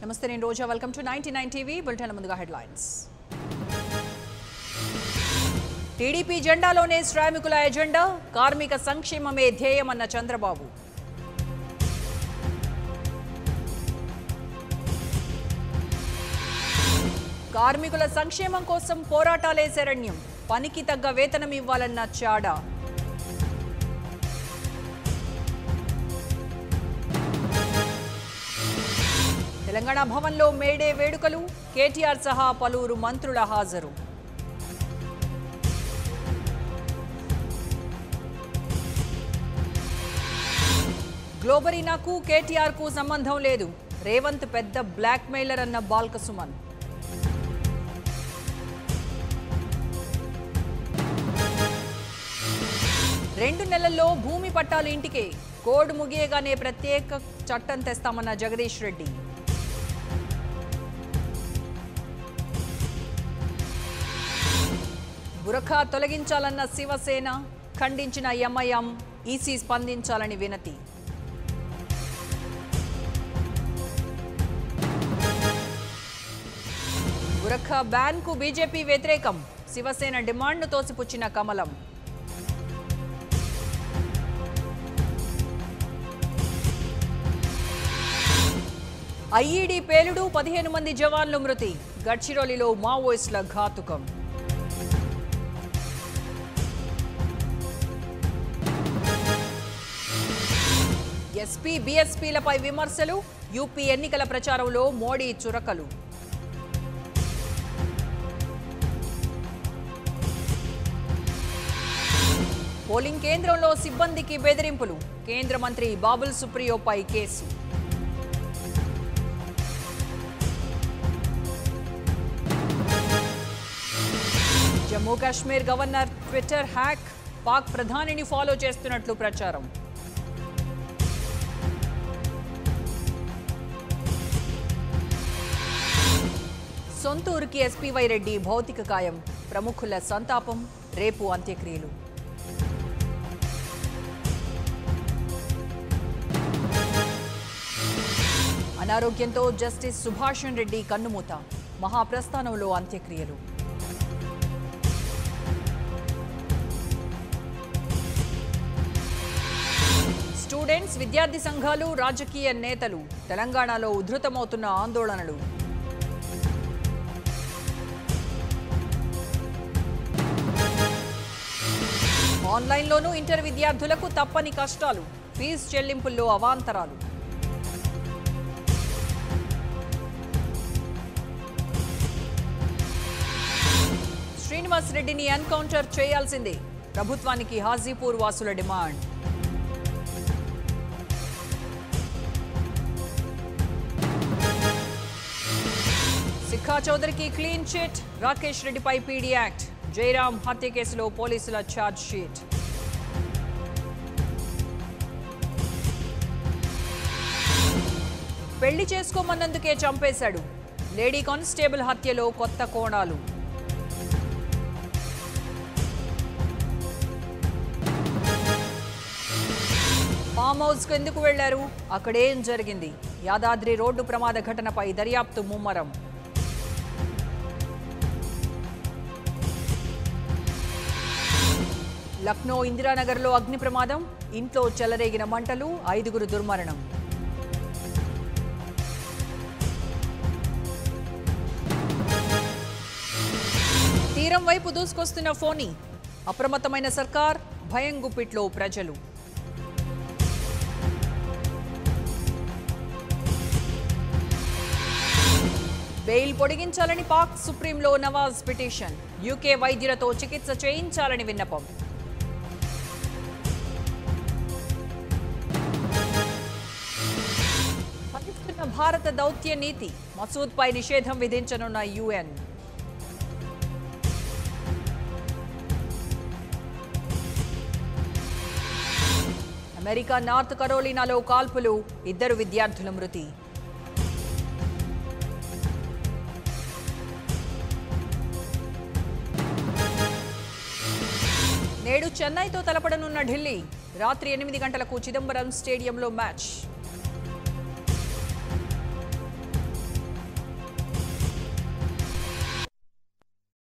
నమస్తే నేను Roja welcome to ninety nine TV bulletin ముందుగా హెడ్లైన్స్ టీడీపీ జెండాలోనే శ్రామికుల ఎజెండా కార్మిక సంక్షేమమే ధ్యేయమన్న చంద్రబాబు కార్మికుల సంక్షేమం కోసం పోరాటాలే శరణ్యం పనికి తగ్గ వేతనం ఇవ్వాలన్న చాడా తెలంగాణ భవన్లో మేడే వేడుకలు కేటీఆర్ సహా పలువురు మంత్రుల హాజరు గ్లోబరీనాకు కేటీఆర్కు సంబంధం లేదు రేవంత్ పెద్ద బ్లాక్ మెయిలర్ అన్న బాల్క సుమన్ రెండు నెలల్లో భూమి పట్టాలు ఇంటికే కోడ్ ముగియగానే ప్రత్యేక చట్టం తెస్తామన్న జగదీష్ రెడ్డి బురఖా తొలగించాలన్న శివసేన ఖండించిన ఎంఐఎం ఈసీ స్పందించాలని వినతి బురఖా బ్యాన్కు బీజేపీ వ్యతిరేకం శివసేన డిమాండ్ను తోసిపుచ్చిన కమలం ఐఈడీ పేలుడు పదిహేను మంది జవాన్లు మృతి గడ్చిరోలిలో మావోయిస్టుల ఘాతుకం ఎస్పీ బీఎస్పీలపై విమర్శలు యూపీ ఎన్నికల ప్రచారంలో మోడీ చురకలు పోలింగ్ కేంద్రంలో సిబ్బందికి బెదిరింపులు కేంద్ర మంత్రి బాబుల్ సుప్రియోపై case Jammu Kashmir governor twitter hack Pak ప్రధానిని ఫాలో చేస్తున్నట్లు ప్రచారం సొంతూరుకి ఎస్పీవై రెడ్డి భౌతిక కాయం ప్రముఖుల సంతాపం రేపు అంత్యక్రియలు అనారోగ్యంతో జస్టిస్ సుభాషణ్ రెడ్డి కన్నుమూత మహాప్రస్థానంలో అంత్యక్రియలు స్టూడెంట్స్ విద్యార్థి సంఘాలు రాజకీయ నేతలు తెలంగాణలో ఉధృతమవుతున్న ఆందోళనలు ఆన్లైన్లోనూ ఇంటర్ విద్యార్థులకు తప్పని కష్టాలు ఫీజు చెల్లింపుల్లో అవాంతరాలు శ్రీనివాస్ రెడ్డిని ఎన్కౌంటర్ చేయాల్సిందే ప్రభుత్వానికి హాజీపూర్ వాసుల డిమాండ్ సిఖా చౌదరికి క్లీన్ చిట్ రాకేష్ రెడ్డిపై పీడీ యాక్ట్ జయరాం హత్య కేసులో పోలీసుల ఛార్జ్ షీట్ పెళ్లి చేసుకోమన్నందుకే చంపేశాడు లేడీ కానిస్టేబుల్ హత్యలో కొత్త కోణాలు ఫామ్ హౌస్కు ఎందుకు వెళ్లారు అక్కడేం జరిగింది యాదాద్రి రోడ్డు ప్రమాద ఘటనపై దర్యాప్తు ముమ్మరం లక్నో ఇందిరానగర్లో అగ్ని ప్రమాదం ఇంట్లో చెలరేగిన మంటలు ఐదుగురు దుర్మరణం తీరం వైపు దూసుకొస్తున్న ఫోని అప్రమత్తమైన సర్కార్ భయం గుప్పిట్లో ప్రజలు బెయిల్ పొడిగించాలని పాక్ సుప్రీంలో నవాజ్ పిటిషన్ యూకే వైద్యులతో చికిత్స చేయించాలని విన్నపం ఫలిస్తున్న భారత దౌత్య నీతి మసూద్పై నిషేధం విధించనున్న యుఎన్ అమెరికా నార్త్ కరోలినాలో కాల్పులు ఇద్దరు విద్యార్థుల మృతి నేడు చెన్నైతో తలపడనున్న ఢిల్లీ రాత్రి ఎనిమిది గంటలకు చిదంబరం స్టేడియంలో మ్యాచ్